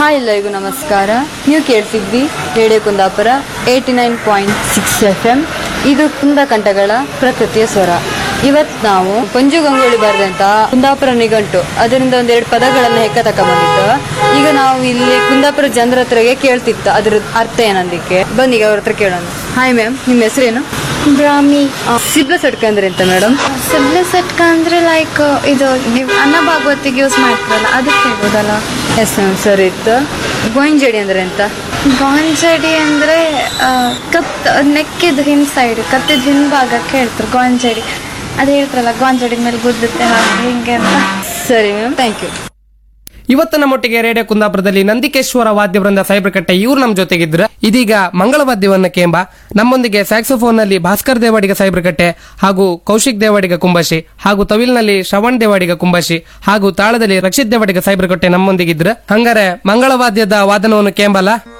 hi ಎಲ್ಲರಿಗೂ ನಮಸ್ಕಾರ ನೀವು ಕೇಳ್ತಿದ್ವಿ radio Kundapura eighty nine point six F M ಇದು ಕುಂದ ಕಂಠಗಳ ಪ್ರಕೃತಿಯ ಸ್ವರ ಇವತ್ತು ನಾವು ಪಂಜು ಗಂಗೊಳ್ಳಿ ಬರೆದಂತ ಕುಂದಾಪುರ ನಿಘಂಟು ಅದರಿಂದ ಒಂದೆರಡು ಪದಗಳನ್ನು ಹೆಕ್ಕ ತಕೊಂಡ್ಬಂದಿತ್ತು ಈಗ ನಾವು ಇಲ್ಲಿ ಕುಂದಾಪುರ ಜನರ ಹತ್ರಗೆ ಕೇಳ್ತಿತ್ತು ಅದ್ರ ಅರ್ಥ ಏನಂದಿಕ್ಕೆ ಬನ್ನಿ ಈಗ ಅವ್ರ ಹತ್ರ ಕೇಳೋಣ ಹಾಯ್ ಮ್ಯಾಮ್ ನಿಮ್ಮ ಹೆಸರೇನು ಬ್ರಾಹ್ಮಿ ಸಿದ್ಧ ಸಟ್ಕ ಅಂದ್ರೆ ಎಂತ ಮೇಡಮ್ ಸಿಬ್ಲೆ ಸಟ್ಕ ಅಂದ್ರೆ ಲೈಕ್ ಇದು ನೀವು ಅನ್ನ ಭಾಗವತಿಗೆ ಯೂಸ್ ಮಾಡ್ತಾರಲ್ಲ ಅದಕ್ಕೆ ಹೇಳ್ಬೋದಲ್ಲ ಎಸ್ ಮ್ಯಾಮ್ ಸರಿ ಇತ್ತು ಗೋಯಿಂಜಡಿ ಅಂದ್ರೆ ಎಂತ ಗಾಂಜಡಿ ಅಂದ್ರೆ ಆ, ಕತ್ ನೆಕ್ಕಿದ ಹಿಂದ್ ಸೈಡ್ ಕತ್ತಿದ ಹಿಂಭಾಗಕ್ಕೆ ಹೇಳ್ತಾರೆ ಗಾಂಜಡಿ ಅದು ಹೇಳ್ತಾರಲ್ಲ ಗಾಂಜಡಿ ಮೇಲೆ ಗುದ್ದುತ್ತೆ ಹಾಗೆ ಹಿಂಗೆ ಅಂತ ಸರಿ ಮ್ಯಾಮ್ ಥ್ಯಾಂಕ್ ಯು ಇವತ್ತು ನಮ್ಮೊಟ್ಟಿಗೆ ರೇಡಿಯೋ ಕುಂದಾಪುರದಲ್ಲಿ ನಂದಿಕೇಶ್ವರ ವಾದ್ಯ ವೃಂದ ಸೈಬ್ರಕಟ್ಟೆ ಇವ್ರು ನಮ್ಮ ಜೊತೆಗಿದ್ರ ಇದೀಗ ಮಂಗಳ ವಾದ್ಯವನ್ನ ಕೇಂಬ ನಮ್ಮೊಂದಿಗೆ ಸ್ಯಾಕ್ಸೋಫೋನ್ ನಲ್ಲಿ ಭಾಸ್ಕರ್ ದೇವಾಡಿಗ ಸೈಬ್ರಕಟ್ಟೆ ಹಾಗೂ ಕೌಶಿಕ್ ದೇವಾಡಿಗ ಕುಂಬಶಿ ಹಾಗೂ ತವಿಲ್ನಲ್ಲಿ ಶ್ರವಣ್ ದೇವಾಡಿಗ ಕುಂಬಶಿ ಹಾಗೂ ತಾಳದಲ್ಲಿ ರಕ್ಷಿತ್ ದೇವಾಡಿಗ ಸೈಬ್ರಕಟ್ಟೆ ನಮ್ಮೊಂದಿಗಿದ್ರ ಹಂಗಾರೆ ಮಂಗಳ ವಾದ್ಯದ ವಾದನವನ್ನು ಕೇಂಬಲ್ಲ